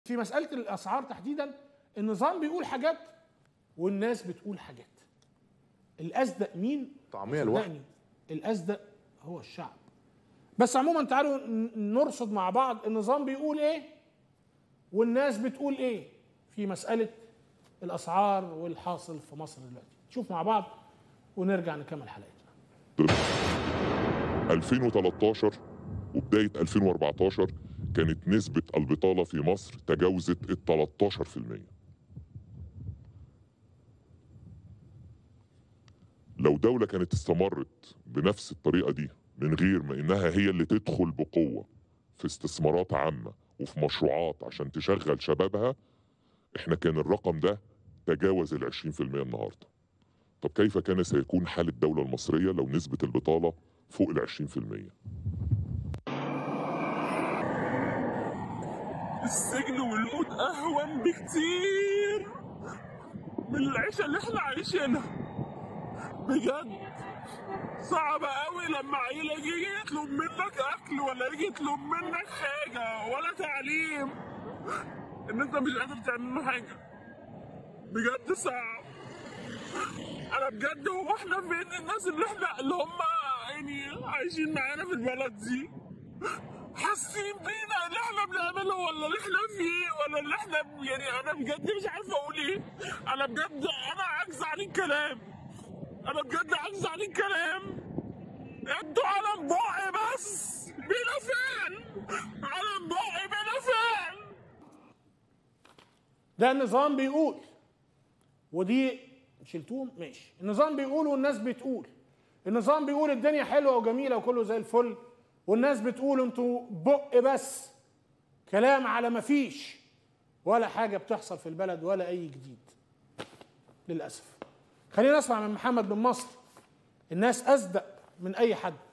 في مساله الاسعار تحديدا النظام بيقول حاجات والناس بتقول حاجات الازدق مين طعمية لوحده. صدقني، الازدق هو الشعب بس عموما تعالوا ن- نرصد مع بعض النظام بيقول ايه والناس بتقول ايه في مساله الاسعار والحاصل في مصر دلوقتي نشوف مع بعض ونرجع نكمل حلقتنا 2013 وبداية 2014 كانت نسبة البطالة في مصر تجاوزت ال 13% لو دولة كانت استمرت بنفس الطريقة دي من غير ما إنها هي اللي تدخل بقوة في استثمارات عامة وفي مشروعات عشان تشغل شبابها إحنا كان الرقم ده تجاوز ال 20% النهارده طب كيف كان سيكون حال الدولة المصرية لو نسبة البطالة فوق ال 20%؟ السجن والقود اهون بكتير من العيشه اللي احنا عايشينها بجد صعب قوي لما عيلة يجي يطلب منك اكل ولا يجي يطلب منك حاجه ولا تعليم ان انت مش قادر تعمل له حاجه بجد صعب انا بجد هو احنا فين الناس اللي احنا اللي هم يعني عايشين معانا في البلد دي حاسين بينا اللي احنا بنعمله ولا اللي احنا فيه ولا اللي احنا ب- يعني انا بجد مش عارف اقول ايه انا بجد انا عاجز عن الكلام انا بجد عاجز عن الكلام انتوا على بقعي بس بلا فعل على بقعي بلا فعل ده النظام بيقول ودي شلتوهم ماشي النظام بيقول والناس بتقول النظام بيقول الدنيا حلوه وجميله وكله زي الفل والناس بتقول انتوا بق بس كلام على ما فيش ولا حاجه بتحصل في البلد ولا اي جديد للاسف خلينا نسمع من محمد بن مصر الناس اصدق من اي حد